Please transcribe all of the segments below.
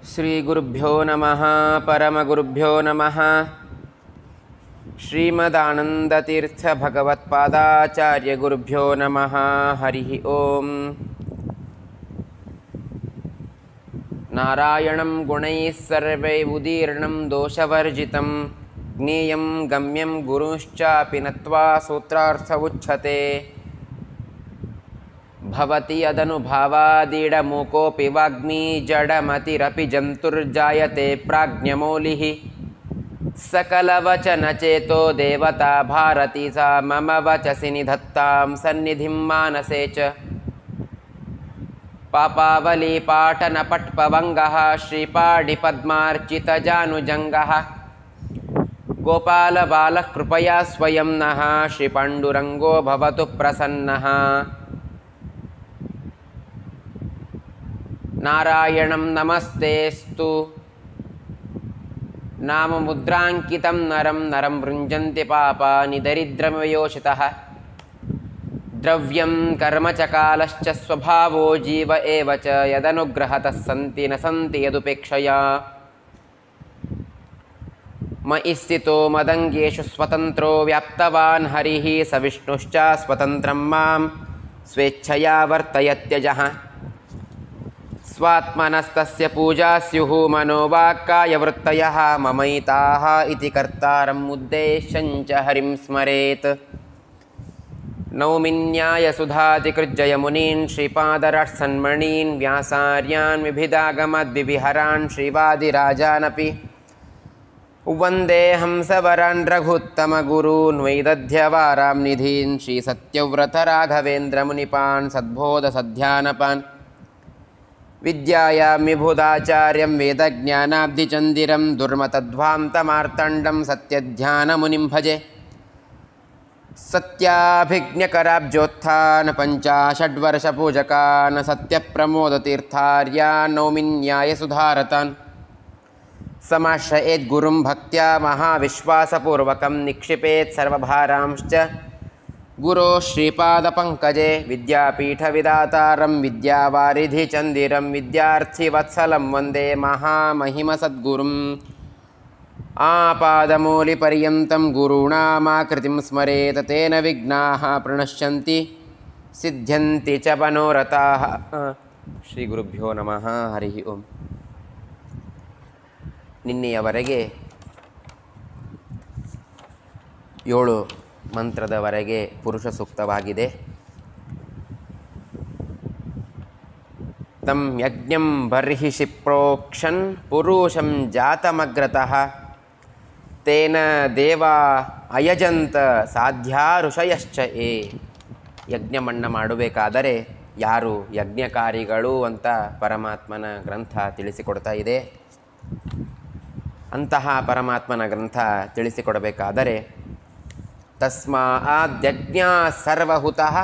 ಶ್ರೀಗುರುಭ್ಯೋ ನಮಃ ಪರಮಗುರುಭ್ಯೋ ನಮಃ ಶ್ರೀಮದಾನಂದತೀರ್ಥಭಗವತ್ಪಾದಾಚಾರ್ಯಗುರುಭ್ಯೋ ನಮಃ ಹರಿ ಓಂ ನಾರಾಯಣಂ ಗುಣೈः ಸರ್ವೈರುದೀರ್ಣಂ ದೋಷವರ್ಜಿतं ಜ್ಞೇಯಂ ಗಮ್ಯಂ ಗುರುಶ್ಚಾಪಿ ನತ್ವಾ ಸೂತ್ರಾರ್ಥ ಉಚ್ಯತೆ भवति यदनुभावादीडमूकोऽपि वाग्मी जडमतिरपि जन्तुर्जायते प्राज्ञमौलिः सकलवचनचेतो देवता भारती सा मम वचसि निधत्तां सन्निधिं मानसे च पापावलीपाटनपट्पवङ्गः श्रीपाडिपद्मार्चितजानुजङ्गः गोपालबालः कृपया स्वयं नः श्रीपाण्डुरङ्गो भवतु प्रसन्नः नारायणं नमस्तेऽस्तु नाममुद्राङ्कितं नरं नरं वृञ्जन्ति पापानि दरिद्रमयोषितः द्रव्यं कर्म च कालश्च स्वभावो जीव एव च यदनुग्रहतः सन्ति न सन्ति यदुपेक्षया मयि स्थितो मदङ्गेषु स्वतन्त्रो व्याप्तवान् हरिः स विष्णुश्च स्वतन्त्रं मां स्वेच्छया वर्तयत्यजः स्वात्मनस्तस्य पूजा स्युः मनोवाक्कायवृत्तयः ममैताः इति कर्तारम् उद्देश्यञ्च हरिं स्मरेत् नौमिन्यायसुधातिकृज्जयमुनीन् श्रीपादरसन्मणीन् व्यासार्यान् विभिदागमद्विविहरान् श्रीवादिराजानपि वन्दे हंसवरान् रघुत्तमगुरून् वैदध्यवारां निधीन् श्रीसत्यव्रतराघवेन्द्रमुनिपान् सद्बोधसध्यानपान् विद्यायां विभुदाचार्यं वेदज्ञानाब्धिचन्दिरं दुर्मतध्वान्तमार्तण्डं सत्यध्यानमुनिं भजे सत्याभिज्ञकराब्जोत्थान् पञ्चाषड्वर्षपूजकान् सत्यप्रमोदतीर्थार्यान् नौमिन्यायसुधारतान् समाश्रयेद्गुरुं भक्त्या महाविश्वासपूर्वकं निक्षिपेत् सर्वभारांश्च गुरो श्रीपादपङ्कजे विद्यापीठविदातारं विद्यावारिधिचन्दिरं विद्यार्थिवत्सलं वन्दे महामहिमसद्गुरुम् आपादमूलिपर्यन्तं गुरूणामाकृतिं स्मरेत तेन विघ्नाः प्रणश्यन्ति सिद्ध्यन्ति च मनोरथाः ಶ್ರೀಗುರುಭ್ಯೋ ನಮಃ ಹರಿ ಓಂ ನಿನ್ನೆಯವರೆಗೆ ಏಳು ಮಂತ್ರದವರೆಗೆ ಪುರುಷ ಸೂಕ್ತವಾಗಿದೆ ತಂ ಯಜ್ಞಂ ಬರ್ಹಿಷಿ ಪ್ರೋಕ್ಷನ್ ಪುರುಷಂ ಜಾತಮಗ್ರತಃ ತೇನ ದೇವ ಅಯಜಂತ ಸಾಧ್ಯ ಋಷಯಶ್ಚ ಏ ಯಜ್ಞಮಣ್ಣ ಮಾಡಬೇಕಾದರೆ ಯಾರು ಯಜ್ಞಕಾರಿಗಳು ಅಂತ ಪರಮಾತ್ಮನ ಗ್ರಂಥ ತಿಳಿಸಿಕೊಡ್ತಾ ಇದೆ ಅಂತಹ ಪರಮಾತ್ಮನ ಗ್ರಂಥ ತಿಳಿಸಿಕೊಡಬೇಕಾದರೆ ತಸ್ಮಾದ್ಯಜ್ಞ ಸರ್ವಹುತಃ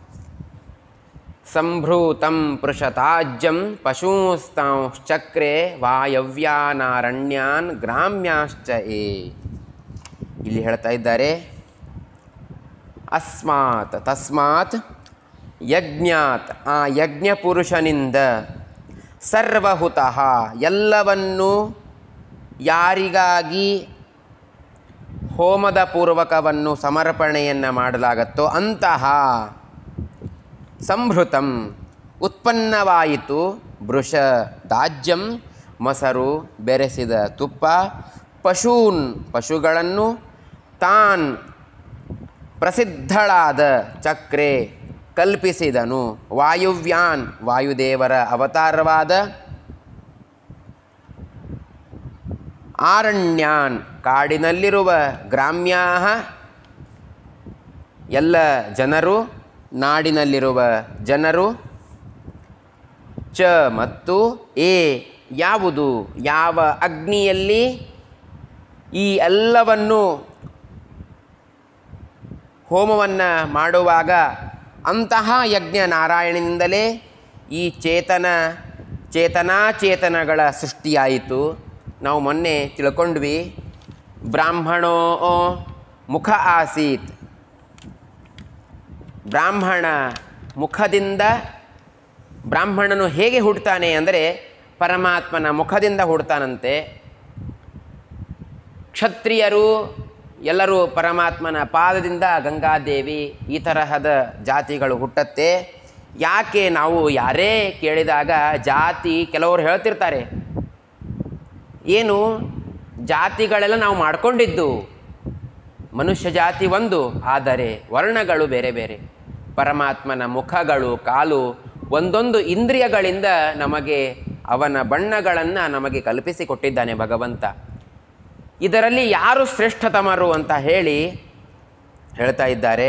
ಸಂಭ್ರೂತಂ ಪೃಷತಾಜ್ಯಂ ಪಶೂಸ್ತಾಂಶ್ಚಕ್ರೆ ವಾಯವ್ಯಾನಾರಣ್ಯಾನ್ ಗ್ರಾಮ್ಯಾಶ್ಚ ಏ ಇಲ್ಲಿ ಹೇಳ್ತಾ ಇದ್ದಾರೆ ಅಸ್ಮಾತ್ ತಸ್ಮಾತ್ ಯಜ್ಞಾತ್ ಆ ಯಜ್ಞ ಪುರುಷನಿಂದ ಸರ್ವಹುತಃ ಎಲ್ಲವನ್ನೂ ಯಾರಿಗಾಗಿ ಹೋಮದ ಪೂರ್ವಕವನ್ನು ಸಮರ್ಪಣೆಯನ್ನು ಮಾಡಲಾಗತ್ತೋ ಅಂತಹ ಸಂಭೃತಂ ಉತ್ಪನ್ನವಾಯಿತು ಬೃಷ ದಾಜ್ಯಂ ಮೊಸರು ಬೆರೆಸಿದ ತುಪ್ಪ ಪಶೂನ್ ಪಶುಗಳನ್ನು ತಾನ್ ಪ್ರಸಿದ್ಧಳಾದ ಚಕ್ರೆ ಕಲ್ಪಿಸಿದನು ವಾಯುವ್ಯಾನ್ ವಾಯುದೇವರ ಅವತಾರವಾದ ಆರಣ್ಯಾನ್ ಕಾಡಿನಲ್ಲಿರುವ ಗ್ರಾಮ್ಯಾ ಎಲ್ಲ ಜನರು ನಾಡಿನಲ್ಲಿರುವ ಜನರು ಚ ಮತ್ತು ಎ ಯಾವುದು ಯಾವ ಅಗ್ನಿಯಲ್ಲಿ ಈ ಎಲ್ಲವನ್ನು ಹೋಮವನ್ನು ಮಾಡುವಾಗ ಅಂತಹ ಯಜ್ಞ ನಾರಾಯಣನಿಂದಲೇ ಈ ಚೇತನ ಚೇತನಾಚೇತನಗಳ ಸೃಷ್ಟಿಯಾಯಿತು ನಾವು ಮೊನ್ನೆ ತಿಳ್ಕೊಂಡ್ವಿ ಬ್ರಾಹ್ಮಣೋ ಮುಖ ಆಸೀತ್ ಬ್ರಾಹ್ಮಣ ಮುಖದಿಂದ ಬ್ರಾಹ್ಮಣನು ಹೇಗೆ ಹುಟ್ಟುತ್ತಾನೆ ಅಂದರೆ ಪರಮಾತ್ಮನ ಮುಖದಿಂದ ಹುಡ್ತಾನಂತೆ ಕ್ಷತ್ರಿಯರು ಎಲ್ಲರೂ ಪರಮಾತ್ಮನ ಪಾದದಿಂದ ಗಂಗಾದೇವಿ ಈ ತರಹದ ಜಾತಿಗಳು ಹುಟ್ಟತ್ತೆ ಯಾಕೆ ನಾವು ಯಾರೇ ಕೇಳಿದಾಗ ಜಾತಿ ಕೆಲವರು ಹೇಳ್ತಿರ್ತಾರೆ ಏನು ಜಾತಿಗಳೆಲ್ಲ ನಾವು ಮಾಡ್ಕೊಂಡಿದ್ದು ಮನುಷ್ಯ ಜಾತಿ ಒಂದು ಆದರೆ ವರ್ಣಗಳು ಬೇರೆ ಬೇರೆ ಪರಮಾತ್ಮನ ಮುಖಗಳು ಕಾಲು ಒಂದೊಂದು ಇಂದ್ರಿಯಗಳಿಂದ ನಮಗೆ ಅವನ ಬಣ್ಣಗಳನ್ನು ನಮಗೆ ಕಲ್ಪಿಸಿಕೊಟ್ಟಿದ್ದಾನೆ ಭಗವಂತ ಇದರಲ್ಲಿ ಯಾರು ಶ್ರೇಷ್ಠತಮರು ಅಂತ ಹೇಳಿ ಹೇಳ್ತಾ ಇದ್ದಾರೆ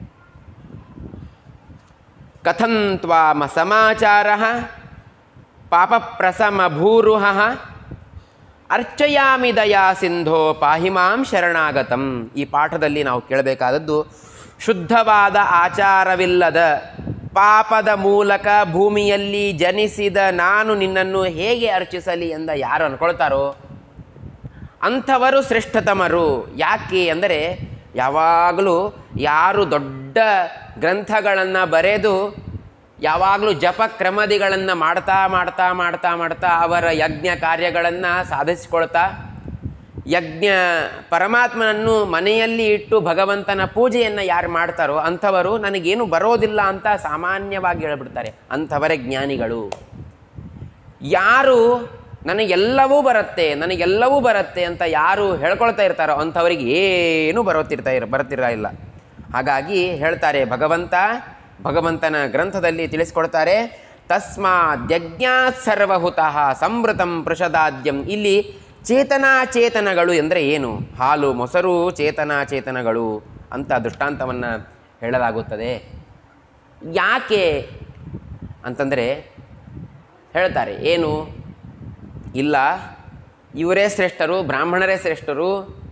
ಕಥಂ ತ್ವಾಮ ಸಮಾಚಾರ ಪಾಪ ಪ್ರಸಮ ಭೂರುಹ ಅರ್ಚಯಾಮಿ ದಯಾ ಸಿಂಧೋ ಪಾಹಿಮಾಂ ಶರಣಾಗತಂ ಈ ಪಾಠದಲ್ಲಿ ನಾವು ಕೇಳಬೇಕಾದದ್ದು ಶುದ್ಧವಾದ ಆಚಾರವಿಲ್ಲದ ಪಾಪದ ಮೂಲಕ ಭೂಮಿಯಲ್ಲಿ ಜನಿಸಿದ ನಾನು ನಿನ್ನನ್ನು ಹೇಗೆ ಅರ್ಚಿಸಲಿ ಎಂದ ಯಾರು ಅನ್ಕೊಳ್ತಾರೋ ಅಂಥವರು ಶ್ರೇಷ್ಠತಮರು ಯಾಕೆ ಅಂದರೆ ಯಾವಾಗಲೂ ಯಾರು ದೊಡ್ಡ ಗ್ರಂಥಗಳನ್ನು ಬರೆದು ಯಾವಾಗಲೂ ಜಪ ಕ್ರಮದಿಗಳನ್ನು ಮಾಡ್ತಾ ಮಾಡ್ತಾ ಮಾಡ್ತಾ ಮಾಡ್ತಾ ಅವರ ಯಜ್ಞ ಕಾರ್ಯಗಳನ್ನು ಸಾಧಿಸಿಕೊಳ್ತಾ ಯಜ್ಞ ಪರಮಾತ್ಮನನ್ನು ಮನೆಯಲ್ಲಿ ಇಟ್ಟು ಭಗವಂತನ ಪೂಜೆಯನ್ನು ಯಾರು ಮಾಡ್ತಾರೋ ಅಂಥವರು ನನಗೇನು ಬರೋದಿಲ್ಲ ಅಂತ ಸಾಮಾನ್ಯವಾಗಿ ಹೇಳ್ಬಿಡ್ತಾರೆ ಅಂಥವರೇ ಜ್ಞಾನಿಗಳು ಯಾರು ನನಗೆಲ್ಲವೂ ಬರುತ್ತೆ ನನಗೆಲ್ಲವೂ ಬರುತ್ತೆ ಅಂತ ಯಾರು ಹೇಳ್ಕೊಳ್ತಾ ಇರ್ತಾರೋ ಅಂಥವರಿಗೆ ಏನೂ ಬರೋತಿರ್ತಾ ಇರ ಬರ್ತಿರ ಇಲ್ಲ ಹಾಗಾಗಿ ಹೇಳ್ತಾರೆ ಭಗವಂತ ಭಗವಂತನ ಗ್ರಂಥದಲ್ಲಿ ತಿಳಿಸ್ಕೊಡ್ತಾರೆ ತಸ್ಮಾದ್ಯಜ್ಞಾತ್ ಸರ್ವಹುತಃ ಸಂವೃತಂ ಪೃಷದಾದ್ಯಂ ಇಲ್ಲಿ ಚೇತನಾಚೇತನಗಳು ಎಂದರೆ ಏನು ಹಾಲು ಮೊಸರು ಚೇತನಾಚೇತನಗಳು ಅಂತ ದೃಷ್ಟಾಂತವನ್ನು ಹೇಳಲಾಗುತ್ತದೆ ಯಾಕೆ ಅಂತಂದರೆ ಹೇಳ್ತಾರೆ ಏನು ಇಲ್ಲ ಇವರೇ ಶ್ರೇಷ್ಠರು ಬ್ರಾಹ್ಮಣರೇ ಶ್ರೇಷ್ಠರು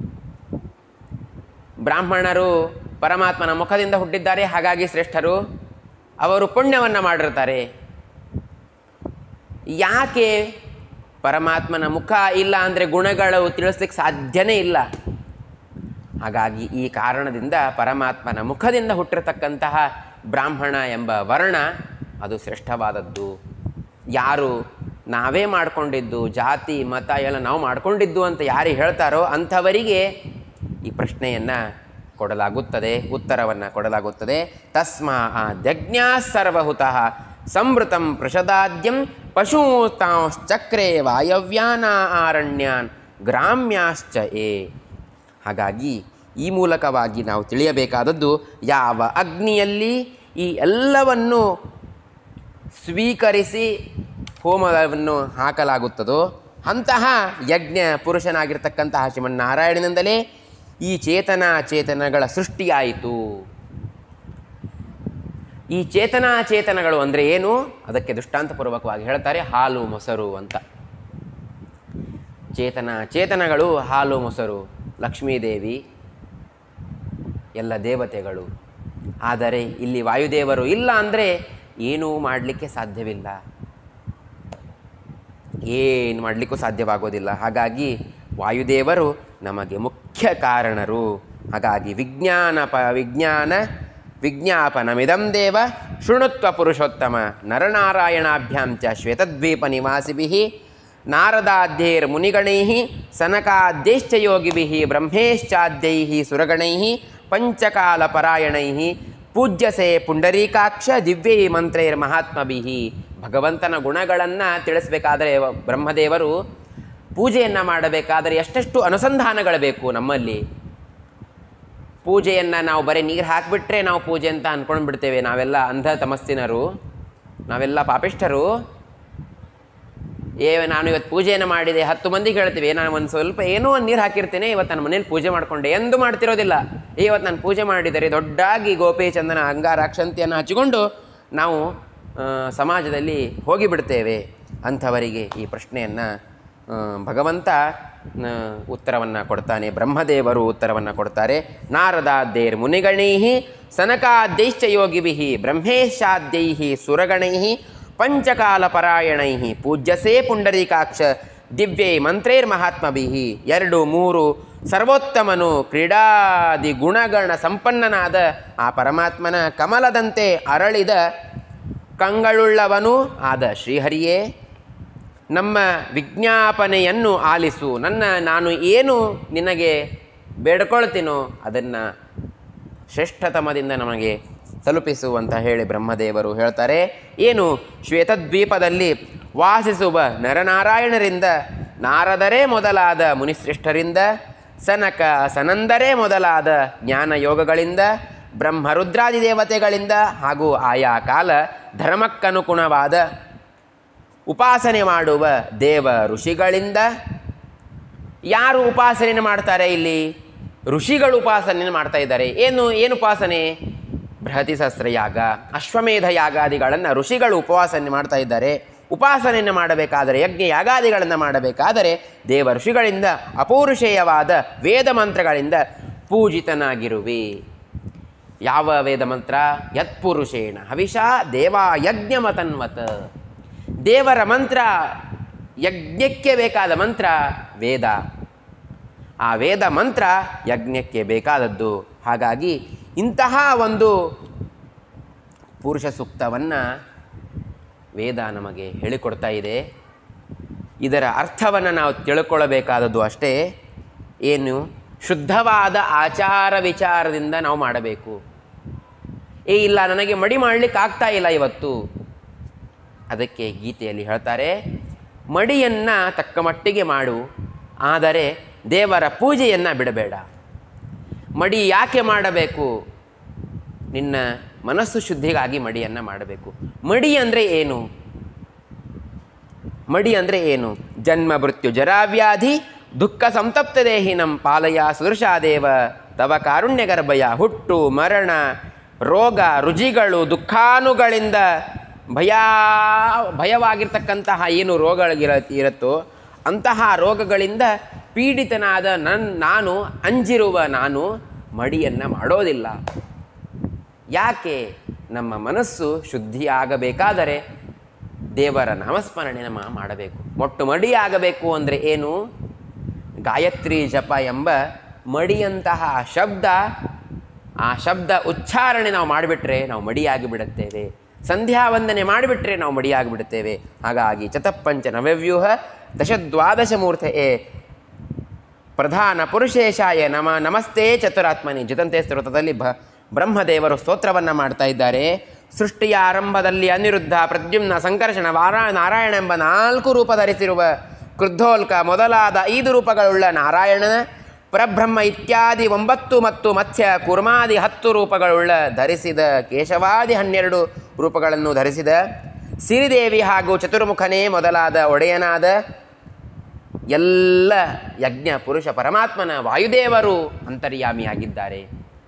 ಬ್ರಾಹ್ಮಣರು ಪರಮಾತ್ಮನ ಮುಖದಿಂದ ಹುಟ್ಟಿದ್ದಾರೆ ಹಾಗಾಗಿ ಶ್ರೇಷ್ಠರು ಅವರು ಪುಣ್ಯವನ್ನು ಮಾಡಿರ್ತಾರೆ ಯಾಕೆ ಪರಮಾತ್ಮನ ಮುಖ ಇಲ್ಲ ಅಂದರೆ ಗುಣಗಳು ತಿಳಿಸ್ಲಿಕ್ಕೆ ಸಾಧ್ಯನೇ ಇಲ್ಲ ಹಾಗಾಗಿ ಈ ಕಾರಣದಿಂದ ಪರಮಾತ್ಮನ ಮುಖದಿಂದ ಹುಟ್ಟಿರತಕ್ಕಂತಹ ಬ್ರಾಹ್ಮಣ ಎಂಬ ವರ್ಣ ಅದು ಶ್ರೇಷ್ಠವಾದದ್ದು ಯಾರು ನಾವೇ ಮಾಡಿಕೊಂಡಿದ್ದು ಜಾತಿ ಮತ ಎಲ್ಲ ನಾವು ಮಾಡಿಕೊಂಡಿದ್ದು ಅಂತ ಯಾರು ಹೇಳ್ತಾರೋ ಅಂಥವರಿಗೆ ಈ ಪ್ರಶ್ನೆಯನ್ನು ಕೊಡಲಾಗುತ್ತದೆ ಉತ್ತರವನ್ನು ಕೊಡಲಾಗುತ್ತದೆ ತಸ್ಮಾ ದಜ್ಞಾ ಸರ್ವಹುತಃ ಸಂವೃತಂ ಪೃಷದಾದ್ಯಂ ಪಶೂತಾಂಶ್ಚಕ್ರೇ ವಾಯವ್ಯಾನ ಆರಣ್ಯಾನ್ ಗ್ರಾಮ್ಯಾಶ್ಚ ಏ ಹಾಗಾಗಿ ಈ ಮೂಲಕವಾಗಿ ನಾವು ತಿಳಿಯಬೇಕಾದದ್ದು ಯಾವ ಅಗ್ನಿಯಲ್ಲಿ ಈ ಎಲ್ಲವನ್ನು ಸ್ವೀಕರಿಸಿ ಹೋಮವನ್ನು ಹಾಕಲಾಗುತ್ತದೋ ಅಂತಹ ಯಜ್ಞ ಪುರುಷನಾಗಿರ್ತಕ್ಕಂತಹ ಶ್ರೀಮನ್ನಾರಾಯಣನಿಂದಲೇ ಈ ಚೇತನ ಚೇತನಗಳ ಸೃಷ್ಟಿಯಾಯಿತು ಈ ಚೇತನ ಚೇತನಗಳು ಅಂದರೆ ಏನು ಅದಕ್ಕೆ ದೃಷ್ಟಾಂತಪೂರ್ವಕವಾಗಿ ಹೇಳ್ತಾರೆ ಹಾಲು ಮೊಸರು ಅಂತ ಚೇತನ ಚೇತನಗಳು ಹಾಲು ಮೊಸರು ಲಕ್ಷ್ಮೀದೇವಿ ಎಲ್ಲ ದೇವತೆಗಳು ಆದರೆ ಇಲ್ಲಿ ವಾಯುದೇವರು ಇಲ್ಲ ಅಂದರೆ ಏನೂ ಮಾಡಲಿಕ್ಕೆ ಸಾಧ್ಯವಿಲ್ಲ ಏನು ಮಾಡಲಿಕ್ಕೂ ಸಾಧ್ಯವಾಗೋದಿಲ್ಲ ಹಾಗಾಗಿ ವಾಯುದೇವರು ನಮಗೆ ಮುಖ್ಯ ಕಾರಣರು ಹಾಗಾಗಿ ವಿಜ್ಞಾನ ಪ ವಿಜ್ಞಾನ ವಿಜ್ಞಾಪನಮಿದಂ ದೇವ ಶೃಣುತ್ವ ಪುರುಷೋತ್ತಮ ನರನಾರಾಯಣಾಭ್ಯಾಂ ಚ ಶ್ವೇತದ್ವೀಪ ನಿವಾಸಿಭಿಃ ನಾರದಾದ್ಯೈರ್ ಮುನಿಗಣೈಃ ಸನಕಾದ್ಯೈಶ್ಚ ಯೋಗಿಭಿಃ ಬ್ರಹ್ಮೇಶ್ಚಾದ್ಯೈಃ ಸುರಗಣೈಃ ಪಂಚಕಾಲಪರಾಯಣೈಃ ಪೂಜ್ಯಸೆ ಪುಂಡರೀಕಾಕ್ಷ ದಿವ್ಯೈ ಮಂತ್ರೈರ್ ಮಹಾತ್ಮಭಿಃ ಭಗವಂತನ ಗುಣಗಳನ್ನು ತಿಳಿಸ್ಬೇಕಾದರೆ ಬ್ರಹ್ಮದೇವರು ಪೂಜೆಯನ್ನು ಮಾಡಬೇಕಾದರೆ ಎಷ್ಟೆಷ್ಟು ಅನುಸಂಧಾನಗಳು ಬೇಕು ನಮ್ಮಲ್ಲಿ ಪೂಜೆಯನ್ನು ನಾವು ಬರೀ ನೀರು ಹಾಕಿಬಿಟ್ರೆ ನಾವು ಪೂಜೆ ಅಂತ ಅಂದ್ಕೊಂಡು ಬಿಡ್ತೇವೆ ನಾವೆಲ್ಲ ಅಂಧ ತಮಸ್ಸಿನರು ನಾವೆಲ್ಲ ಪಾಪಿಷ್ಠರು ಏ ನಾನು ಇವತ್ತು ಪೂಜೆಯನ್ನು ಮಾಡಿದೆ ಹತ್ತು ಮಂದಿಗೆ ಹೇಳ್ತೀವಿ ನಾನು ಒಂದು ಸ್ವಲ್ಪ ಏನೋ ಒಂದು ನೀರು ಹಾಕಿರ್ತೇನೆ ಇವತ್ತು ನನ್ನ ಮನೇಲಿ ಪೂಜೆ ಮಾಡಿಕೊಂಡೆ ಎಂದು ಮಾಡ್ತಿರೋದಿಲ್ಲ ಏ ಇವತ್ತು ನಾನು ಪೂಜೆ ಮಾಡಿದರೆ ದೊಡ್ಡಾಗಿ ಗೋಪಿ ಚಂದನ ಅಂಗಾರ ಅಕ್ಷಂತಿಯನ್ನು ಹಚ್ಚಿಕೊಂಡು ನಾವು ಆ, ಸಮಾಜದಲ್ಲಿ ಹೋಗಿಬಿಡ್ತೇವೆ ಅಂಥವರಿಗೆ ಈ ಪ್ರಶ್ನೆಯನ್ನು ಭಗವಂತ ಉತ್ತರವನ್ನು ಕೊಡ್ತಾನೆ ಬ್ರಹ್ಮದೇವರು ಉತ್ತರವನ್ನು ಕೊಡ್ತಾರೆ ನಾರದಾದ್ದೇರ್ ಮುನಿಗಣೈ ಸನಕಾದ್ಯೈಶ್ಚ ಯೋಗಿಭಿಃ ಬ್ರಹ್ಮೇಶಾದ್ಯೈಃ ಸುರಗಣೈ ಪಂಚಕಾಲಪರಾಯಣೈ ಪೂಜ್ಯಸೇ ಪುಂಡರೀಕಾಕ್ಷ ದಿವ್ಯೈ ಮಂತ್ರೈರ್ ಮಹಾತ್ಮಭಿಃ ಎರಡು ಮೂರು ಸರ್ವೋತ್ತಮನು ಕ್ರೀಡಾದಿ ಗುಣಗಣ ಸಂಪನ್ನನಾದ ಆ ಪರಮಾತ್ಮನ ಕಮಲದಂತೆ ಅರಳಿದ ಕಂಗಳುಳ್ಳವನು ಆದ ಶ್ರೀಹರಿಯೇ ನಮ್ಮ ವಿಜ್ಞಾಪನೆಯನ್ನು ಆಲಿಸು ನನ್ನ ನಾನು ಏನು ನಿನಗೆ ಬೇಡ್ಕೊಳ್ತೀನೋ ಅದನ್ನು ಶ್ರೇಷ್ಠತಮದಿಂದ ನಮಗೆ ತಲುಪಿಸು ಅಂತ ಹೇಳಿ ಬ್ರಹ್ಮದೇವರು ಹೇಳ್ತಾರೆ ಏನು ಶ್ವೇತದ್ವೀಪದಲ್ಲಿ ವಾಸಿಸುವ ನರನಾರಾಯಣರಿಂದ ನಾರದರೇ ಮೊದಲಾದ ಮುನಿಶ್ರೇಷ್ಠರಿಂದ ಸನಕ ಸನಂದರೇ ಮೊದಲಾದ ಜ್ಞಾನ ಯೋಗಗಳಿಂದ ಬ್ರಹ್ಮರುದ್ರಾದಿ ದೇವತೆಗಳಿಂದ ಹಾಗೂ ಆಯಾ ಕಾಲ ಧರ್ಮಕ್ಕನುಗುಣವಾದ ಉಪಾಸನೆ ಮಾಡುವ ದೇವ ಋಷಿಗಳಿಂದ ಯಾರು ಉಪಾಸನೆಯನ್ನು ಮಾಡ್ತಾರೆ ಇಲ್ಲಿ ಋಷಿಗಳು ಉಪಾಸನೆಯನ್ನು ಮಾಡ್ತಾ ಇದ್ದಾರೆ ಏನು ಏನು ಉಪಾಸನೆ ಬೃಹತಿ ಸಹಸ್ರ ಯಾಗ ಅಶ್ವಮೇಧ ಯಾಗಾದಿಗಳನ್ನು ಋಷಿಗಳು ಉಪವಾಸನೆ ಮಾಡ್ತಾ ಇದ್ದಾರೆ ಉಪಾಸನೆಯನ್ನು ಮಾಡಬೇಕಾದರೆ ಯಜ್ಞ ಯಾಗಾದಿಗಳನ್ನು ಮಾಡಬೇಕಾದರೆ ದೇವ ಋಷಿಗಳಿಂದ ಅಪೌರುಷೇಯವಾದ ವೇದ ಮಂತ್ರಗಳಿಂದ ಪೂಜಿತನಾಗಿರುವೆ ಯಾವ ವೇದ ಮಂತ್ರ ಯತ್ಪುರುಷೇಣ ಹವಿಷಾ ದೇವಾ ಯಜ್ಞಮತನ್ವತ ದೇವರ ಮಂತ್ರ ಯಜ್ಞಕ್ಕೆ ಬೇಕಾದ ಮಂತ್ರ ವೇದ ಆ ವೇದ ಮಂತ್ರ ಯಜ್ಞಕ್ಕೆ ಬೇಕಾದದ್ದು ಹಾಗಾಗಿ ಇಂತಹ ಒಂದು ಪುರುಷ ಸೂಕ್ತವನ್ನು ವೇದ ನಮಗೆ ಹೇಳಿಕೊಡ್ತಾ ಇದೆ ಇದರ ಅರ್ಥವನ್ನು ನಾವು ತಿಳ್ಕೊಳ್ಳಬೇಕಾದದ್ದು ಅಷ್ಟೇ ಏನು ಶುದ್ಧವಾದ ಆಚಾರ ವಿಚಾರದಿಂದ ನಾವು ಮಾಡಬೇಕು ಏ ಇಲ್ಲ ನನಗೆ ಮಡಿ ಮಾಡಲಿಕ್ಕೆ ಆಗ್ತಾ ಇಲ್ಲ ಇವತ್ತು ಅದಕ್ಕೆ ಗೀತೆಯಲ್ಲಿ ಹೇಳ್ತಾರೆ ಮಡಿಯನ್ನು ತಕ್ಕ ಮಟ್ಟಿಗೆ ಮಾಡು ಆದರೆ ದೇವರ ಪೂಜೆಯನ್ನು ಬಿಡಬೇಡ ಮಡಿ ಯಾಕೆ ಮಾಡಬೇಕು ನಿನ್ನ ಮನಸ್ಸು ಶುದ್ಧಿಗಾಗಿ ಮಡಿಯನ್ನು ಮಾಡಬೇಕು ಮಡಿ ಅಂದರೆ ಏನು ಮಡಿ ಅಂದರೆ ಏನು ಜನ್ಮ ಮೃತ್ಯು ಜರಾವ್ಯಾಧಿ ದುಃಖ ಸಂತಪ್ತ ದೇಹಿನಂ ಪಾಲಯ ಸುದೃಶಾದೇವ ತವ ಕಾರುಣ್ಯ ಗರ್ಭಯ ಹುಟ್ಟು ಮರಣ ರೋಗ ರುಜಿಗಳು ದುಃಖಾನುಗಳಿಂದ ಭಯ ಭಯವಾಗಿರ್ತಕ್ಕಂತಹ ಏನು ರೋಗಗಳಿರ ಇರುತ್ತೋ ಅಂತಹ ರೋಗಗಳಿಂದ ಪೀಡಿತನಾದ ನನ್ ನಾನು ಅಂಜಿರುವ ನಾನು ಮಡಿಯನ್ನು ಮಾಡೋದಿಲ್ಲ ಯಾಕೆ ನಮ್ಮ ಮನಸ್ಸು ಶುದ್ಧಿಯಾಗಬೇಕಾದರೆ ದೇವರ ನಾಮಸ್ಮರಣೆ ನಮ್ಮ ಮಾಡಬೇಕು ಮೊಟ್ಟು ಮಡಿಯಾಗಬೇಕು ಅಂದರೆ ಏನು ಗಾಯತ್ರಿ ಜಪ ಎಂಬ ಮಡಿಯಂತಹ ಶಬ್ದ ಆ ಶಬ್ದ ಉಚ್ಚಾರಣೆ ನಾವು ಮಾಡಿಬಿಟ್ರೆ ನಾವು ಮಡಿಯಾಗಿ ಬಿಡುತ್ತೇವೆ ಸಂಧ್ಯಾ ವಂದನೆ ಮಾಡಿಬಿಟ್ರೆ ನಾವು ಮಡಿಯಾಗಿ ಬಿಡುತ್ತೇವೆ ಹಾಗಾಗಿ ಚತಪ್ಪಂಚ ನವವ್ಯೂಹ ದಶದ್ವಾದಶ ಮೂರ್ತೆಯೇ ಪ್ರಧಾನ ಪುರುಷೇಶಾಯ ನಮ ನಮಸ್ತೆ ಚತುರಾತ್ಮನಿ ಜಿತಂತೆ ಸ್ತೋತ್ರದಲ್ಲಿ ಬ ಬ್ರಹ್ಮದೇವರು ಸ್ತೋತ್ರವನ್ನು ಮಾಡ್ತಾ ಇದ್ದಾರೆ ಸೃಷ್ಟಿಯ ಆರಂಭದಲ್ಲಿ ಅನಿರುದ್ಧ ಪ್ರದ್ಯುಮ್ನ ಸಂಕರ್ಷಣ ವಾರಾ ನಾರಾಯಣ ಎಂಬ ನಾಲ್ಕು ರೂಪ ಧರಿಸಿರುವ ಕ್ರುದ್ಧೋಲ್ಕ ಮೊದಲಾದ ಐದು ರೂಪಗಳುಳ್ಳ ನಾರಾಯಣನ ಪರಬ್ರಹ್ಮ ಇತ್ಯಾದಿ ಒಂಬತ್ತು ಮತ್ತು ಮತ್ಸ್ಯ ಕುರ್ಮಾದಿ ಹತ್ತು ರೂಪಗಳುಳ್ಳ ಧರಿಸಿದ ಕೇಶವಾದಿ ಹನ್ನೆರಡು ರೂಪಗಳನ್ನು ಧರಿಸಿದ ಸಿರಿದೇವಿ ಹಾಗೂ ಚತುರ್ಮುಖನೇ ಮೊದಲಾದ ಒಡೆಯನಾದ ಎಲ್ಲ ಯಜ್ಞ ಪುರುಷ ಪರಮಾತ್ಮನ ವಾಯುದೇವರು ಅಂತರ್ಯಾಮಿಯಾಗಿದ್ದಾರೆ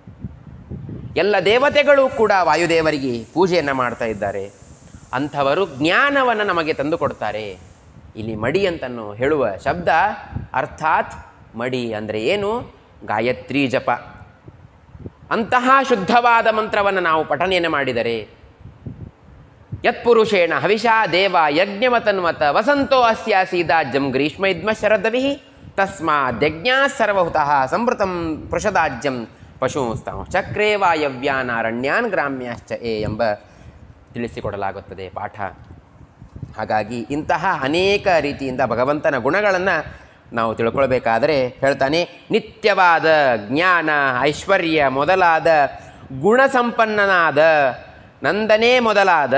ಎಲ್ಲ ದೇವತೆಗಳು ಕೂಡ ವಾಯುದೇವರಿಗೆ ಪೂಜೆಯನ್ನು ಮಾಡ್ತಾ ಇದ್ದಾರೆ ಅಂಥವರು ಜ್ಞಾನವನ್ನು ನಮಗೆ ತಂದು ಕೊಡ್ತಾರೆ ಇಲ್ಲಿ ಮಡಿ ಅಂತನ್ನು ಹೇಳುವ ಶಬ್ದ ಅರ್ಥಾತ್ ಮಡಿ ಅಂದರೆ ಏನು ಗಾಯತ್ರಿ ಜಪ ಅಂತಹ ಶುದ್ಧವಾದ ಮಂತ್ರವನ್ನು ನಾವು ಪಠನೆಯನ್ನು ಮಾಡಿದರೆ ಯತ್ಪುರುಷೇಣ ಹವಿಷಾ ದೇವ ಯಜ್ಞಮತನ್ವತ ವಸಂತೋ ಅಸ್ಯ ಸೀದಾಜ್ಯಂ ಗ್ರೀಷ್ಮ ಇದ್ಮ ಶರದವಿ ತಸ್ಮಾದ್ಯಜ್ಞಾ ಸರ್ವಹುತಃ ಸಂವೃತಂ ಪೃಷದಾಜ್ಯಂ ಪಶೂಸ್ತಾಂ ಚಕ್ರೇ ವಾಯವ್ಯಾನಾರಣ್ಯಾನ್ ಗ್ರಾಮ್ಯಾಶ್ಚ ಎ ಎಂಬ ತಿಳಿಸಿಕೊಡಲಾಗುತ್ತದೆ ಪಾಠ ಹಾಗಾಗಿ ಇಂತಹ ಅನೇಕ ರೀತಿಯಿಂದ ಭಗವಂತನ ಗುಣಗಳನ್ನು ನಾವು ತಿಳ್ಕೊಳ್ಬೇಕಾದರೆ ಹೇಳ್ತಾನೆ ನಿತ್ಯವಾದ ಜ್ಞಾನ ಐಶ್ವರ್ಯ ಮೊದಲಾದ ಗುಣಸಂಪನ್ನನಾದ ನಂದನೇ ಮೊದಲಾದ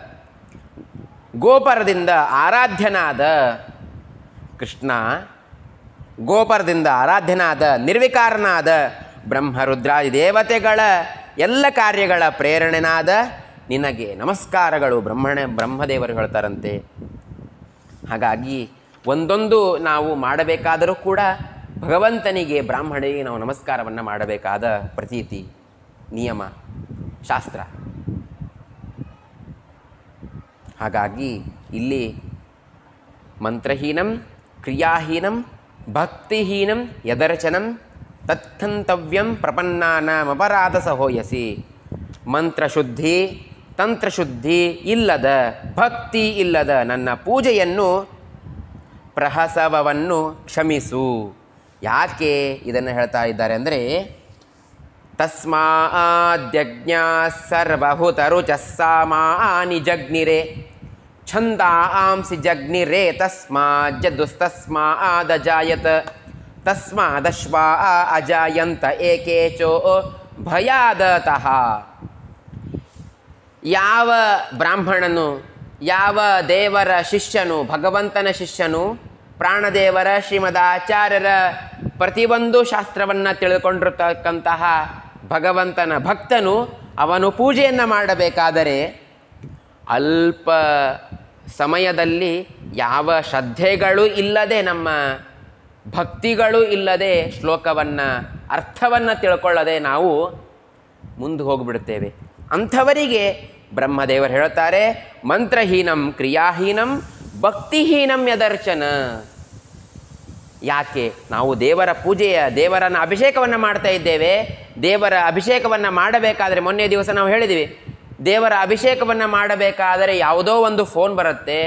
ಗೋಪರದಿಂದ ಆರಾಧ್ಯನಾದ ಕೃಷ್ಣ ಗೋಪರದಿಂದ ಆರಾಧ್ಯನಾದ ನಿರ್ವಿಕಾರನಾದ ಬ್ರಹ್ಮರುದ್ರಾದಿ ದೇವತೆಗಳ ಎಲ್ಲ ಕಾರ್ಯಗಳ ಪ್ರೇರಣೆನಾದ ನಿನಗೆ ನಮಸ್ಕಾರಗಳು ಬ್ರಹ್ಮಣ ಬ್ರಹ್ಮದೇವರು ಹೇಳ್ತಾರಂತೆ ಹಾಗಾಗಿ ಒಂದೊಂದು ನಾವು ಮಾಡಬೇಕಾದರೂ ಕೂಡ ಭಗವಂತನಿಗೆ ಬ್ರಾಹ್ಮಣಿಗೆ ನಾವು ನಮಸ್ಕಾರವನ್ನು ಮಾಡಬೇಕಾದ ಪ್ರತೀತಿ ನಿಯಮ ಶಾಸ್ತ್ರ ಹಾಗಾಗಿ ಇಲ್ಲಿ ಮಂತ್ರಹೀನಂ ಕ್ರಿಯಾಹೀನಂ ಭಕ್ತಿಹೀನಂ ಯದರ್ಚನಂ ತತ್ಕಂತವ್ಯಂ ಪ್ರಪನ್ನಾನಮಪರಾಧ ಸಹೋಯಸಿ ಮಂತ್ರಶುದ್ಧಿ ತಂತ್ರಶುದ್ಧಿ ಇಲ್ಲದ ಭಕ್ತಿ ಇಲ್ಲದ ನನ್ನ ಪೂಜೆಯನ್ನು ಪ್ರಹಸವವನ್ನು ಕ್ಷಮಿಸು ಯಾಕೆ ಇದನ್ನು ಹೇಳ್ತಾ ಇದ್ದಾರೆ ಅಂದರೆ ತಸ್ಮಾದ್ಯಜ್ಞ ಸರ್ವಹುತರುಚ ಸಾಮಾನಿ ಜಗ್ನಿರೆ ಛಂದಾಂಸಿ ಜಗ್ನಿರೇ ತಸ್ಮಾಜ್ಜದುಸ್ತಸ್ಮಾದಜಾಯತ್ ತಸ್ಮಾದಶ್ವಾ ಅಜಾಯಂತ ಏಕೇಚೋ ಭಯಾದತಃ ಯಾವ ಬ್ರಾಹ್ಮಣನು ಯಾವ ದೇವರ ಶಿಷ್ಯನು ಭಗವಂತನ ಶಿಷ್ಯನು ಪ್ರಾಣದೇವರ ಶ್ರೀಮದ್ ಆಚಾರ್ಯರ ಪ್ರತಿಯೊಂದು ಶಾಸ್ತ್ರವನ್ನು ತಿಳ್ಕೊಂಡಿರ್ತಕ್ಕಂತಹ ಭಗವಂತನ ಭಕ್ತನು ಅವನು ಪೂಜೆಯನ್ನು ಮಾಡಬೇಕಾದರೆ ಅಲ್ಪ ಸಮಯದಲ್ಲಿ ಯಾವ ಶ್ರದ್ಧೆಗಳು ಇಲ್ಲದೆ ನಮ್ಮ ಭಕ್ತಿಗಳು ಇಲ್ಲದೆ ಶ್ಲೋಕವನ್ನು ಅರ್ಥವನ್ನು ತಿಳ್ಕೊಳ್ಳದೆ ನಾವು ಮುಂದೆ ಹೋಗಿಬಿಡುತ್ತೇವೆ ಅಂಥವರಿಗೆ ಬ್ರಹ್ಮದೇವರು ಹೇಳುತ್ತಾರೆ ಮಂತ್ರಹೀನಂ ಕ್ರಿಯಾಹೀನಂ ಭಕ್ತಿಹೀನಂ ಯದರ್ಚನ ಯಾಕೆ ನಾವು ದೇವರ ಪೂಜೆಯ ದೇವರನ್ನ ಅಭಿಷೇಕವನ್ನು ಮಾಡ್ತಾ ಇದ್ದೇವೆ ದೇವರ ಅಭಿಷೇಕವನ್ನು ಮಾಡಬೇಕಾದ್ರೆ ಮೊನ್ನೆ ದಿವಸ ನಾವು ಹೇಳಿದ್ವಿ ದೇವರ ಅಭಿಷೇಕವನ್ನು ಮಾಡಬೇಕಾದರೆ ಯಾವುದೋ ಒಂದು ಫೋನ್ ಬರುತ್ತೆ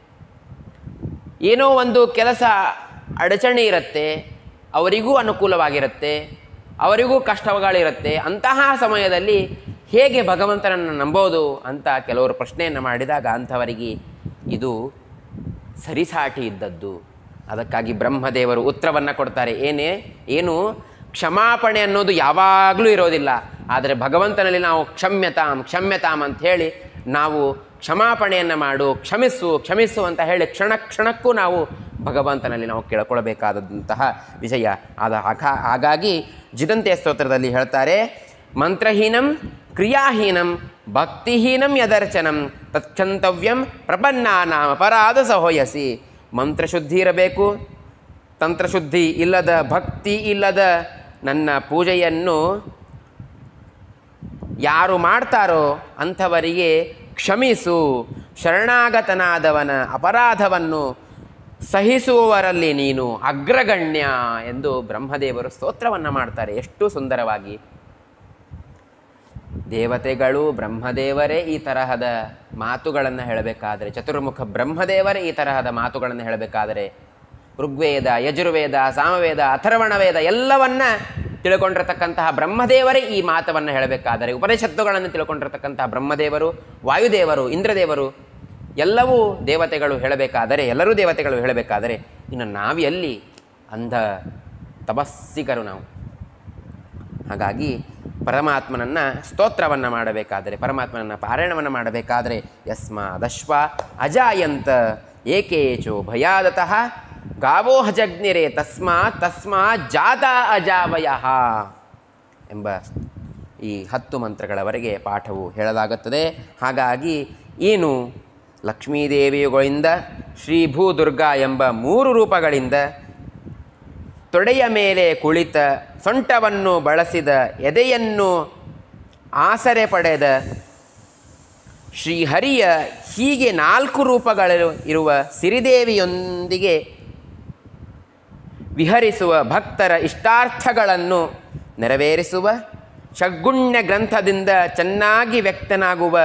ಏನೋ ಒಂದು ಕೆಲಸ ಅಡಚಣೆ ಇರುತ್ತೆ ಅವರಿಗೂ ಅನುಕೂಲವಾಗಿರುತ್ತೆ ಅವರಿಗೂ ಕಷ್ಟಗಳಿರುತ್ತೆ ಅಂತಹ ಸಮಯದಲ್ಲಿ ಹೇಗೆ ಭಗವಂತನನ್ನು ನಂಬೋದು ಅಂತ ಕೆಲವರು ಪ್ರಶ್ನೆಯನ್ನು ಮಾಡಿದಾಗ ಅಂಥವರಿಗೆ ಇದು ಸರಿಸಾಟಿ ಇದ್ದದ್ದು ಅದಕ್ಕಾಗಿ ಬ್ರಹ್ಮದೇವರು ಉತ್ತರವನ್ನು ಕೊಡ್ತಾರೆ ಏನೇ ಏನು ಕ್ಷಮಾಪಣೆ ಅನ್ನೋದು ಯಾವಾಗಲೂ ಇರೋದಿಲ್ಲ ಆದರೆ ಭಗವಂತನಲ್ಲಿ ನಾವು ಕ್ಷಮ್ಯತಾಂ ಕ್ಷಮ್ಯತಾಂ ಅಂತ ಹೇಳಿ ನಾವು ಕ್ಷಮಾಪಣೆಯನ್ನು ಮಾಡು ಕ್ಷಮಿಸು ಕ್ಷಮಿಸು ಅಂತ ಹೇಳಿ ಕ್ಷಣ ಕ್ಷಣಕ್ಕೂ ನಾವು ಭಗವಂತನಲ್ಲಿ ನಾವು ಕೇಳ್ಕೊಳ್ಬೇಕಾದಂತಹ ವಿಷಯ ಆದ ಹಾಗಾ- ಹಾಗಾಗಿ ಜಿದಂತೆ ಸ್ತೋತ್ರದಲ್ಲಿ ಹೇಳ್ತಾರೆ ಮಂತ್ರಹೀನಂ ಕ್ರಿಯಾಹೀನಂ ಭಕ್ತಿಹೀನಂ ಯದರ್ಚನಂ ತತ್ಕ್ಷಂತವ್ಯಂ ಪ್ರಪನ್ನಾನಾಮ ಅಪರಾಧ ಸಹೋಯಸಿ ಮಂತ್ರಶುದ್ಧಿ ಇರಬೇಕು ತಂತ್ರಶುದ್ಧಿ ಇಲ್ಲದ ಭಕ್ತಿ ಇಲ್ಲದ ನನ್ನ ಪೂಜೆಯನ್ನು ಯಾರು ಮಾಡ್ತಾರೋ ಅಂಥವರಿಗೆ ಕ್ಷಮಿಸು ಶರಣಾಗತನಾದವನ ಅಪರಾಧವನ್ನು ಸಹಿಸುವವರಲ್ಲಿ ನೀನು ಅಗ್ರಗಣ್ಯ ಎಂದು ಬ್ರಹ್ಮದೇವರು ಸ್ತೋತ್ರವನ್ನು ಮಾಡ್ತಾರೆ ಎಷ್ಟು ಸುಂದರವಾಗಿ ದೇವತೆಗಳು ಬ್ರಹ್ಮದೇವರೇ ಈ ತರಹದ ಮಾತುಗಳನ್ನು ಹೇಳಬೇಕಾದರೆ ಚತುರ್ಮುಖ ಬ್ರಹ್ಮದೇವರೇ ಈ ತರಹದ ಮಾತುಗಳನ್ನು ಹೇಳಬೇಕಾದರೆ ಋಗ್ವೇದ ಯಜುರ್ವೇದ ಸಾಮವೇದ ಅಥರ್ವಣ ವೇದ ಎಲ್ಲವನ್ನ ತಿಳ್ಕೊಂಡಿರತಕ್ಕಂತಹ ಬ್ರಹ್ಮದೇವರೇ ಈ ಮಾತವನ್ನು ಹೇಳಬೇಕಾದರೆ ಉಪನಿಷತ್ತುಗಳನ್ನು ತಿಳ್ಕೊಂಡಿರತಕ್ಕಂತಹ ಬ್ರಹ್ಮದೇವರು ವಾಯುದೇವರು ಇಂದ್ರದೇವರು ಎಲ್ಲವೂ ದೇವತೆಗಳು ಹೇಳಬೇಕಾದರೆ ಎಲ್ಲರೂ ದೇವತೆಗಳು ಹೇಳಬೇಕಾದರೆ ಇನ್ನು ನಾವು ಎಲ್ಲಿ ಅಂಧ ತಪಸ್ಸಿಗರು ನಾವು ಹಾಗಾಗಿ ಪರಮಾತ್ಮನನ್ನು ಸ್ತೋತ್ರವನ್ನು ಮಾಡಬೇಕಾದರೆ ಪರಮಾತ್ಮನನ್ನ ಪಾರಾಯಣವನ್ನು ಮಾಡಬೇಕಾದರೆ ಯಸ್ಮಾದಶ್ವ ಅಜಾಯಂತ ಏಕೇಚೋ ಭಯಾದತಃ ಗಾವೋ ಹಜಗ್ನಿರೆ ತಸ್ಮಾತ್ ತಸ್ಮಾತ್ ಜಾತ ಅಜಾವಯ ಎಂಬ ಈ ಹತ್ತು ಮಂತ್ರಗಳವರೆಗೆ ಪಾಠವು ಹೇಳಲಾಗುತ್ತದೆ ಹಾಗಾಗಿ ಏನು ಲಕ್ಷ್ಮೀದೇವಿಯುಗಳಿಂದ ಶ್ರೀ ಭೂದುರ್ಗಾ ಎಂಬ ಮೂರು ರೂಪಗಳಿಂದ ತೊಡೆಯ ಮೇಲೆ ಕುಳಿತ ಸೊಂಟವನ್ನು ಬಳಸಿದ ಎದೆಯನ್ನು ಆಸರೆ ಪಡೆದ ಶ್ರೀಹರಿಯ ಹೀಗೆ ನಾಲ್ಕು ರೂಪಗಳು ಇರುವ ಸಿರಿದೇವಿಯೊಂದಿಗೆ ವಿಹರಿಸುವ ಭಕ್ತರ ಇಷ್ಟಾರ್ಥಗಳನ್ನು ನೆರವೇರಿಸುವ ಷಡ್ಗುಣ್ಯ ಗ್ರಂಥದಿಂದ ಚೆನ್ನಾಗಿ ವ್ಯಕ್ತನಾಗುವ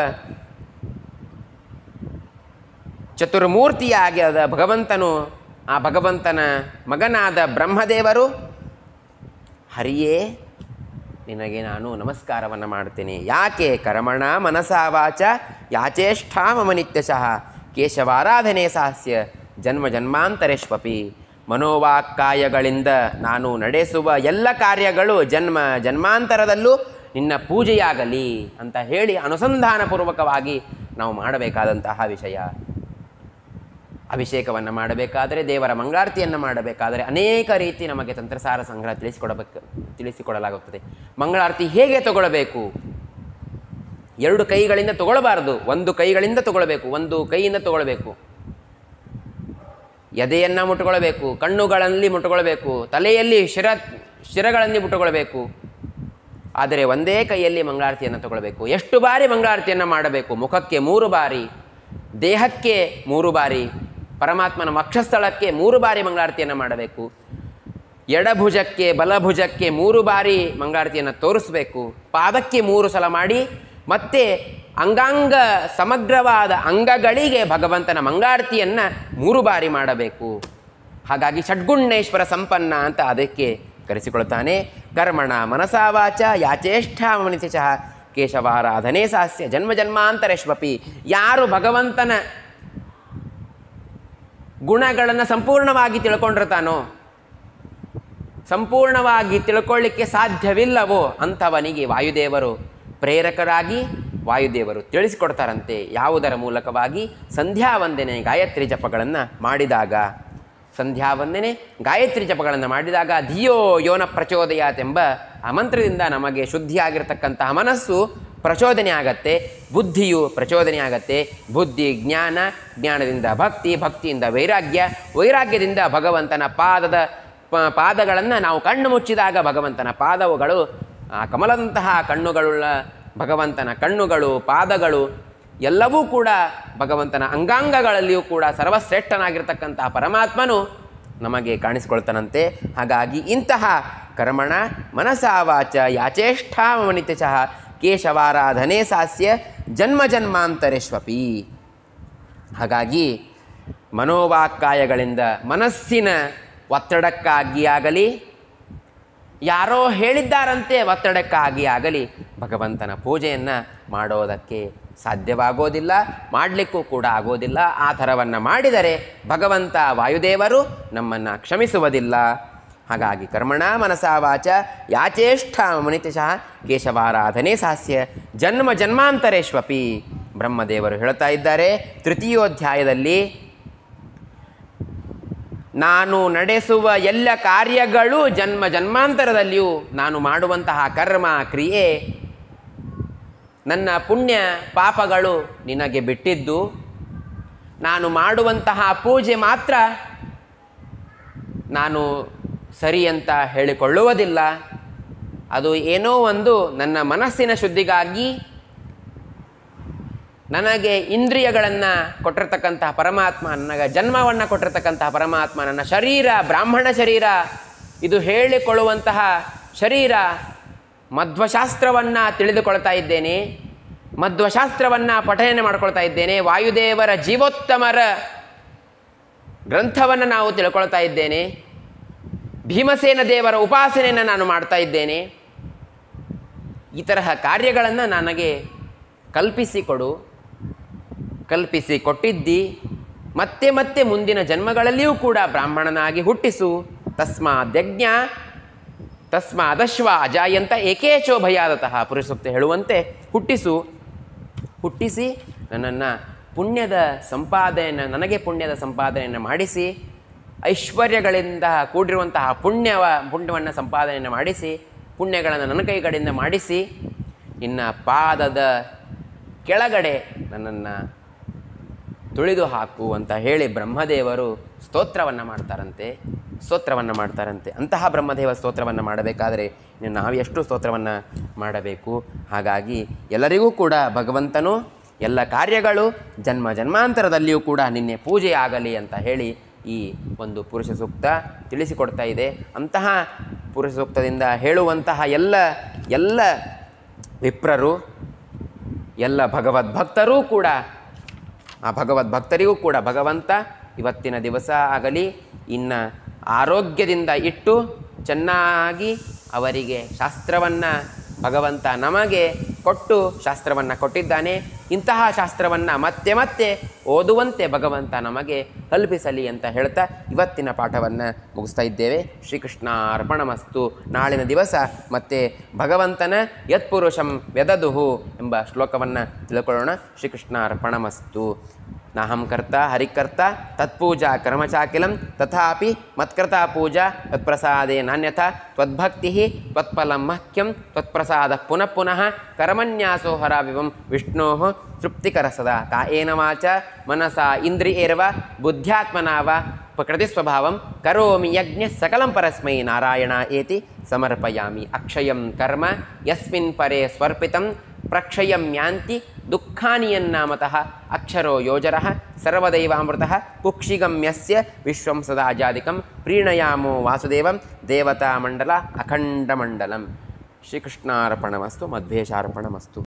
ಚತುರ್ಮೂರ್ತಿಯಾಗಿರದ ಭಗವಂತನು ಆ ಭಗವಂತನ ಮಗನಾದ ಬ್ರಹ್ಮದೇವರು ಹರಿಯೇ ನಿನಗೆ ನಾನು ನಮಸ್ಕಾರವನ್ನು ಮಾಡ್ತೇನೆ ಯಾಕೆ ಕರ್ಮಣ ಮನಸಾ ವಾಚ ಯಾಚೇಷ್ಠಾ ಮಮ ನಿತ್ಯಶಃ ಕೇಶವಾರಾಧನೆ ಸಾಸ್ಯ ಜನ್ಮ ಜನ್ಮಾಂತರೇಶ್ವಪಿ ಮನೋವಾಕ್ಕಾಯಗಳಿಂದ ನಾನು ನಡೆಸುವ ಎಲ್ಲ ಕಾರ್ಯಗಳು ಜನ್ಮ ಜನ್ಮಾಂತರದಲ್ಲೂ ನಿನ್ನ ಪೂಜೆಯಾಗಲಿ ಅಂತ ಹೇಳಿ ಅನುಸಂಧಾನಪೂರ್ವಕವಾಗಿ ನಾವು ಮಾಡಬೇಕಾದಂತಹ ವಿಷಯ ಅಭಿಷೇಕವನ್ನು ಮಾಡಬೇಕಾದರೆ ದೇವರ ಮಂಗಳಾರತಿಯನ್ನು ಮಾಡಬೇಕಾದರೆ ಅನೇಕ ರೀತಿ ನಮಗೆ ತಂತ್ರಸಾರ ಸಂಗ್ರಹ ತಿಳಿಸಿಕೊಡಬೇಕು ತಿಳಿಸಿಕೊಡಲಾಗುತ್ತದೆ ಮಂಗಳಾರತಿ ಹೇಗೆ ತಗೊಳ್ಳಬೇಕು ಎರಡು ಕೈಗಳಿಂದ ತಗೊಳ್ಳಬಾರದು ಒಂದು ಕೈಗಳಿಂದ ತಗೊಳ್ಬೇಕು ಒಂದು ಕೈಯಿಂದ ತಗೊಳ್ಬೇಕು ಎದೆಯನ್ನು ಮುಟ್ಟುಕೊಳ್ಬೇಕು ಕಣ್ಣುಗಳಲ್ಲಿ ಮುಟ್ಟುಕೊಳ್ಬೇಕು ತಲೆಯಲ್ಲಿ ಶಿರ ಶಿರಗಳಲ್ಲಿ ಮುಟ್ಟುಕೊಳ್ಬೇಕು ಆದರೆ ಒಂದೇ ಕೈಯಲ್ಲಿ ಮಂಗಳಾರತಿಯನ್ನು ತಗೊಳ್ಬೇಕು ಎಷ್ಟು ಬಾರಿ ಮಂಗಳಾರತಿಯನ್ನು ಮಾಡಬೇಕು ಮುಖಕ್ಕೆ ಮೂರು ಬಾರಿ ದೇಹಕ್ಕೆ ಮೂರು ಬಾರಿ ಪರಮಾತ್ಮನ ವಕ್ಷಸ್ಥಳಕ್ಕೆ ಮೂರು ಬಾರಿ ಮಂಗಳಾರತಿಯನ್ನು ಮಾಡಬೇಕು ಎಡಭುಜಕ್ಕೆ ಬಲಭುಜಕ್ಕೆ ಮೂರು ಬಾರಿ ಮಂಗಳಾರತಿಯನ್ನು ತೋರಿಸಬೇಕು ಪಾದಕ್ಕೆ ಮೂರು ಸಲ ಮಾಡಿ ಮತ್ತೆ ಅಂಗಾಂಗ ಸಮಗ್ರವಾದ ಅಂಗಗಳಿಗೆ ಭಗವಂತನ ಮಂಗಳಾರತಿಯನ್ನು ಮೂರು ಬಾರಿ ಮಾಡಬೇಕು ಹಾಗಾಗಿ ಷಡ್ಗುಣೇಶ್ವರ ಸಂಪನ್ನ ಅಂತ ಅದಕ್ಕೆ ಕರೆಸಿಕೊಳ್ತಾನೆ ಕರ್ಮಣ ಮನಸಾವಾಚ ಯಾಚೇಷ್ಠಾಮನಿತಿಶಃ ಕೇಶವಾರಾಧನೆ ಸಾಸ್ಯ ಜನ್ಮ ಜನ್ಮಾಂತರೇಶ್ವಪಿ ಯಾರು ಭಗವಂತನ ಗುಣಗಳನ್ನು ಸಂಪೂರ್ಣವಾಗಿ ತಿಳ್ಕೊಂಡಿರ್ತಾನೋ ಸಂಪೂರ್ಣವಾಗಿ ತಿಳ್ಕೊಳ್ಳಿಕ್ಕೆ ಸಾಧ್ಯವಿಲ್ಲವೋ ಅಂಥವನಿಗೆ ವಾಯುದೇವರು ಪ್ರೇರಕರಾಗಿ ವಾಯುದೇವರು ತಿಳಿಸಿಕೊಡ್ತಾರಂತೆ ಯಾವುದರ ಮೂಲಕವಾಗಿ ಸಂಧ್ಯಾ ವಂದನೆ ಗಾಯತ್ರಿ ಜಪಗಳನ್ನು ಮಾಡಿದಾಗ ಸಂಧ್ಯಾ ವಂದನೆ ಗಾಯತ್ರಿ ಜಪಗಳನ್ನು ಮಾಡಿದಾಗ ಧಿಯೋ ಯೋನ ಪ್ರಚೋದಯಾತ್ ಎಂಬ ಆ ಮಂತ್ರದಿಂದ ನಮಗೆ ಶುದ್ಧಿಯಾಗಿರ್ತಕ್ಕಂತಹ ಮನಸ್ಸು ಪ್ರಚೋದನೆ ಆಗತ್ತೆ ಬುದ್ಧಿಯು ಪ್ರಚೋದನೆ ಆಗತ್ತೆ ಬುದ್ಧಿ ಜ್ಞಾನ ಜ್ಞಾನದಿಂದ ಭಕ್ತಿ ಭಕ್ತಿಯಿಂದ ವೈರಾಗ್ಯ ವೈರಾಗ್ಯದಿಂದ ಭಗವಂತನ ಪಾದದ ಪ- ಪಾದಗಳನ್ನು ನಾವು ಕಣ್ಣು ಮುಚ್ಚಿದಾಗ ಭಗವಂತನ ಪಾದವುಗಳು ಆ ಕಮಲದಂತಹ ಕಣ್ಣುಗಳುಳ್ಳ ಭಗವಂತನ ಕಣ್ಣುಗಳು ಪಾದಗಳು ಎಲ್ಲವೂ ಕೂಡ ಭಗವಂತನ ಅಂಗಾಂಗಗಳಲ್ಲಿಯೂ ಕೂಡ ಸರ್ವಶ್ರೇಷ್ಠನಾಗಿರ್ತಕ್ಕಂತಹ ಪರಮಾತ್ಮನು ನಮಗೆ ಕಾಣಿಸ್ಕೊಳ್ತಾನಂತೆ ಹಾಗಾಗಿ ಇಂತಹ ಕರ್ಮಣ ಮನಸಾವಾಚ ಯಾಚೇಷ್ಠಾಮನಿತ ಚ ಕೇಶವಾರಾಧನೆ ಸಾಸ್ಯ ಜನ್ಮ ಜನ್ಮಾಂತರೇಶ್ವಪಿ ಹಾಗಾಗಿ ಮನೋವಾಕ್ಕಾಯಗಳಿಂದ ಮನಸ್ಸಿನ ಒತ್ತಡಕ್ಕಾಗಿ ಆಗಲಿ ಯಾರೋ ಹೇಳಿದ್ದಾರಂತೆ ಒತ್ತಡಕ್ಕಾಗಿ ಆಗಲಿ ಭಗವಂತನ ಪೂಜೆಯನ್ನು ಮಾಡೋದಕ್ಕೆ ಸಾಧ್ಯವಾಗೋದಿಲ್ಲ ಮಾಡಲಿಕ್ಕೂ ಕೂಡ ಆಗೋದಿಲ್ಲ ಆ ಥರವನ್ನು ಮಾಡಿದರೆ ಭಗವಂತ ವಾಯುದೇವರು ನಮ್ಮನ್ನು ಕ್ಷಮಿಸುವುದಿಲ್ಲ ಹಾಗಾಗಿ ಕರ್ಮಣ ಮನಸಾ ವಾಚ ಯಾಚೇಷ್ಠ ಮುನಿತಿಶಃ ಕೇಶವಾರಾಧನೆ ಸಾಸ್ಯ ಜನ್ಮ ಜನ್ಮಾಂತರೇಶ್ವಪಿ ಬ್ರಹ್ಮದೇವರು ಹೇಳ್ತಾ ಇದ್ದಾರೆ ತೃತೀಯೋಧ್ಯಾಯದಲ್ಲಿ ನಾನು ನಡೆಸುವ ಎಲ್ಲ ಕಾರ್ಯಗಳು ಜನ್ಮ ಜನ್ಮಾಂತರದಲ್ಲಿಯೂ ನಾನು ಮಾಡುವಂತಹ ಕರ್ಮ ಕ್ರಿಯೆ ನನ್ನ ಪುಣ್ಯ ಪಾಪಗಳು ನಿನಗೆ ಬಿಟ್ಟಿದ್ದು ನಾನು ಮಾಡುವಂತಹ ಪೂಜೆ ಮಾತ್ರ ನಾನು ಸರಿ ಅಂತ ಹೇಳಿಕೊಳ್ಳುವುದಿಲ್ಲ ಅದು ಏನೋ ಒಂದು ನನ್ನ ಮನಸ್ಸಿನ ಶುದ್ಧಿಗಾಗಿ ನನಗೆ ಇಂದ್ರಿಯಗಳನ್ನು ಕೊಟ್ಟಿರ್ತಕ್ಕಂತಹ ಪರಮಾತ್ಮ ನನಗೆ ಜನ್ಮವನ್ನು ಕೊಟ್ಟಿರ್ತಕ್ಕಂತಹ ಪರಮಾತ್ಮ ನನ್ನ ಶರೀರ ಬ್ರಾಹ್ಮಣ ಶರೀರ ಇದು ಹೇಳಿಕೊಳ್ಳುವಂತಹ ಶರೀರ ಮಧ್ವಶಾಸ್ತ್ರವನ್ನು ತಿಳಿದುಕೊಳ್ತಾ ಇದ್ದೇನೆ ಮಧ್ವಶಾಸ್ತ್ರವನ್ನು ಪಠನೆ ಮಾಡ್ಕೊಳ್ತಾ ಇದ್ದೇನೆ ವಾಯುದೇವರ ಜೀವೋತ್ತಮರ ಗ್ರಂಥವನ್ನು ನಾವು ತಿಳ್ಕೊಳ್ತಾ ಇದ್ದೇನೆ ಭೀಮಸೇನ ದೇವರ ಉಪಾಸನೆಯನ್ನು ನಾನು ಮಾಡ್ತಾ ಇದ್ದೇನೆ ಈ ತರಹ ಕಾರ್ಯಗಳನ್ನು ನನಗೆ ಕಲ್ಪಿಸಿಕೊಡು ಕಲ್ಪಿಸಿ ಕೊಟ್ಟಿದ್ದಿ ಮತ್ತೆ ಮತ್ತೆ ಮುಂದಿನ ಜನ್ಮಗಳಲ್ಲಿಯೂ ಕೂಡ ಬ್ರಾಹ್ಮಣನಾಗಿ ಹುಟ್ಟಿಸು ತಸ್ಮಾದ್ಯಜ್ಞ ತಸ್ಮಾದಶ್ವ ಅಜಾಯಂತ ಏಕೇಚೋ ಭಯಾದತಃ ಪುರುಷಸೂಕ್ತ ಹೇಳುವಂತೆ ಹುಟ್ಟಿಸು ಹುಟ್ಟಿಸಿ ನನ್ನನ್ನು ಪುಣ್ಯದ ಸಂಪಾದನೆಯನ್ನು ನನಗೆ ಪುಣ್ಯದ ಸಂಪಾದನೆಯನ್ನು ಮಾಡಿಸಿ ಐಶ್ವರ್ಯಗಳಿಂದ ಕೂಡಿರುವಂತಹ ಪುಣ್ಯವ ಪುಣ್ಯವನ್ನು ಸಂಪಾದನೆಯನ್ನು ಮಾಡಿಸಿ ಪುಣ್ಯಗಳನ್ನು ನನ್ನ ಕೈಗಳಿಂದ ಮಾಡಿಸಿ ಇನ್ನು ಪಾದದ ಕೆಳಗಡೆ ನನ್ನನ್ನು ತುಳಿದು ಹಾಕು ಅಂತ ಹೇಳಿ ಬ್ರಹ್ಮದೇವರು ಸ್ತೋತ್ರವನ್ನು ಮಾಡ್ತಾರಂತೆ ಸ್ತೋತ್ರವನ್ನು ಮಾಡ್ತಾರಂತೆ ಅಂತಹ ಬ್ರಹ್ಮದೇವ ಸ್ತೋತ್ರವನ್ನು ಮಾಡಬೇಕಾದರೆ ಇನ್ನು ನಾವು ಎಷ್ಟು ಸ್ತೋತ್ರವನ್ನು ಮಾಡಬೇಕು ಹಾಗಾಗಿ ಎಲ್ಲರಿಗೂ ಕೂಡ ಭಗವಂತನು ಎಲ್ಲ ಕಾರ್ಯಗಳು ಜನ್ಮ ಜನ್ಮಾಂತರದಲ್ಲಿಯೂ ಕೂಡ ನಿನ್ನೆ ಪೂಜೆ ಆಗಲಿ ಅಂತ ಹೇಳಿ ಈ ಒಂದು ಪುರುಷ ಸೂಕ್ತ ತಿಳಿಸಿಕೊಡ್ತಾ ಇದೆ ಅಂತಹ ಪುರುಷ ಸೂಕ್ತದಿಂದ ಹೇಳುವಂತಹ ಎಲ್ಲ ಎಲ್ಲ ವಿಪ್ರರು ಎಲ್ಲ ಭಗವದ್ಭಕ್ತರೂ ಕೂಡ ಆ ಭಗವದ್ಭಕ್ತರಿಗೂ ಕೂಡ ಭಗವಂತ ಇವತ್ತಿನ ದಿವಸ ಆಗಲಿ ಇನ್ನು ಆರೋಗ್ಯದಿಂದ ಇಟ್ಟು ಚೆನ್ನಾಗಿ ಅವರಿಗೆ ಶಾಸ್ತ್ರವನ್ನು ಭಗವಂತ ನಮಗೆ ಕೊಟ್ಟು ಶಾಸ್ತ್ರವನ್ನು ಕೊಟ್ಟಿದ್ದಾನೆ ಇಂತಹ ಶಾಸ್ತ್ರವನ್ನು ಮತ್ತೆ ಮತ್ತೆ ಓದುವಂತೆ ಭಗವಂತ ನಮಗೆ ಕಲ್ಪಿಸಲಿ ಅಂತ ಹೇಳ್ತಾ ಇವತ್ತಿನ ಪಾಠವನ್ನು ಮುಗಿಸ್ತಾ ಇದ್ದೇವೆ ಶ್ರೀಕೃಷ್ಣ ಅರ್ಪಣಮಸ್ತು ನಾಳಿನ ದಿವಸ ಮತ್ತೆ ಭಗವಂತನ ಯತ್ಪುರುಷಂ ವ್ಯದದುಹು ಎಂಬ ಶ್ಲೋಕವನ್ನು ತಿಳ್ಕೊಳ್ಳೋಣ ಶ್ರೀಕೃಷ್ಣ ಅರ್ಪಣಮಸ್ತು ನಾಹಂ ಕರ್ತ ಹರಿಕರ್ತ ತತ್ಪೂಜಾ ಕರ್ಮಚಾಕಿಲಂ ತಥಾಪಿ ಮತ್ಕೃತ ಪೂಜಾ ತತ್ಪ್ರಸಾದೇ ನಾನ್ಯಥಾ ತ್ವದ್ಭಕ್ತಿ ತ್ವತ್ಫಲಂ ಮಹ್ಯಂ ತ್ವತ್ಪ್ರಸಾದ ಪುನಃ ಪುನಃ ಕರ್ಮನ್ಯಾಸೋ ಹರಾವಿವಂ ವಿಷ್ಣೋ ತೃಪ್ತಿಕರ ಸದಾ ಕಾಯೇನ ವಾಚ ಮನಸಾ ಇಂದ್ರಿಯೇರ್ವ ಬುದ್ಧ್ಯಾತ್ಮನಾ ವ ಪ್ರಕೃತಿಸ್ವಭಾವಂ ಕರೋಮಿ ಯಜ್ಞ ಸಕಲಂ ಪರಸ್ಮೈ ನಾರಾಯಣ ಏತಿ ಸಮರ್ಪಯಾಮಿ ಅಕ್ಷಯಂ ಕರ್ಮ ಯಸ್ಮಿನ್ ಪರೇ ಸ್ವರ್ಪಿತಂ ಪ್ರಕ್ಷಯಂ ಯಾಂತಿ ದುಃಖಾನಿಯನ್ನಾಮತಃ ಅಕ್ಷರೋ ಯೋಜರಃ ಸರ್ವದೈವಾಮೃತಃ ಕುಕ್ಷಿಗಮ್ಯಸ್ಯ ವಿಶ್ವಂ ಸದಾ ಜಾದಿಕಂ ಪ್ರೀಣಯಾಮೋ ವಾಸುದೇವಂ ದೇವತಾಮಂಡಲ ಅಖಂಡಮಂಡಲಂ ಶ್ರೀಕೃಷ್ಣಾರ್ಪಣಮಸ್ತು ಮಧ್ವೇಶಾರ್ಪಣಮಸ್ತು